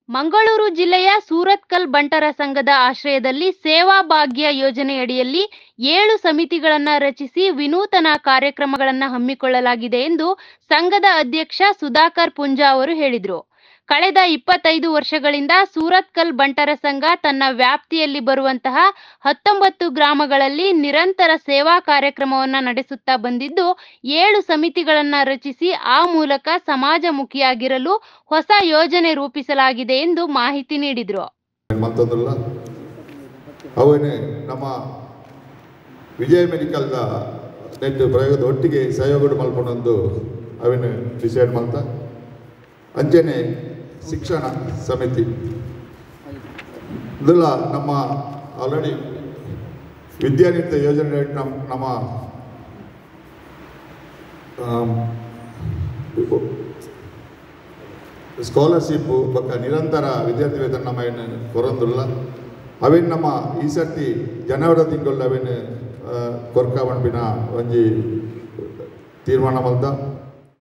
ಮಂಗಳೂರು ಜಿಲ್ಲೆಯ ಸೂರತ್ಕಲ್ ಬಂಟರ ಸಂಘದ ಆಶ್ರಯದಲ್ಲಿ ಸೇವಾ ಭಾಗ್ಯ ಯೋಜನೆಯಡಿಯಲ್ಲಿ ಏಳು ಸಮಿತಿಗಳನ್ನು ರಚಿಸಿ ವಿನೂತನ ಕಾರ್ಯಕ್ರಮಗಳನ್ನು ಹಮ್ಮಿಕೊಳ್ಳಲಾಗಿದೆ ಎಂದು ಸಂಘದ ಅಧ್ಯಕ್ಷ ಸುಧಾಕರ್ ಪುಂಜಾ ಅವರು ಹೇಳಿದರು ಕಳೆದ ಇಪ್ಪತ್ತೈದು ವರ್ಷಗಳಿಂದ ಸೂರತ್ಕಲ್ ಬಂಟರ ಸಂಘ ತನ್ನ ವ್ಯಾಪ್ತಿಯಲ್ಲಿ ಬರುವಂತಹ ಹತ್ತೊಂಬತ್ತು ಗ್ರಾಮಗಳಲ್ಲಿ ನಿರಂತರ ಸೇವಾ ಕಾರ್ಯಕ್ರಮವನ್ನು ನಡೆಸುತ್ತಾ ಬಂದಿದ್ದು ಏಳು ಸಮಿತಿಗಳನ್ನು ರಚಿಸಿ ಆ ಮೂಲಕ ಸಮಾಜಮುಖಿಯಾಗಿರಲು ಹೊಸ ಯೋಜನೆ ರೂಪಿಸಲಾಗಿದೆ ಎಂದು ಮಾಹಿತಿ ನೀಡಿದರು ಮತ್ತೊಂದಲ್ಲ ಅವನೇ ನಮ್ಮ ವಿಜಯ ಮೆಡಿಕಲ್ದ ನೆಟ್ ಪ್ರಯೋಗದ ಒಟ್ಟಿಗೆ ಸಹಯೋಗ ಮಲ್ಪೊಂದು ಅವನು ಡಿಸೈಡ್ ಮಾಡ್ತಾ ಅಂಚನೆ ಶಿಕ್ಷಣ ಸಮಿತಿ ಇದೆಲ್ಲ ನಮ್ಮ ಆಲ್ರೆಡಿ ವಿದ್ಯಾನಿತ್ಯ ಯೋಜನೆ ನಮ್ಮ ನಮ್ಮ ಆಮ್, ಸ್ಕಾಲರ್ಶಿಪ್ ಬೊಕ್ಕ ನಿರಂತರ ವಿದ್ಯಾರ್ಥಿ ವೇತನ ನಮ್ಮ ಏನು ಕೊರೊಂದುಲ್ಲ ಅವೇನು ನಮ್ಮ ಈ ಸರ್ತಿ ಜನವರಿ ತಿಂಗಳು ಅವೇನು ಕೊರ್ಕ ಬಂಪಿನ ಒಂಜಿ ತೀರ್ಮಾನ ಮಲ್ತ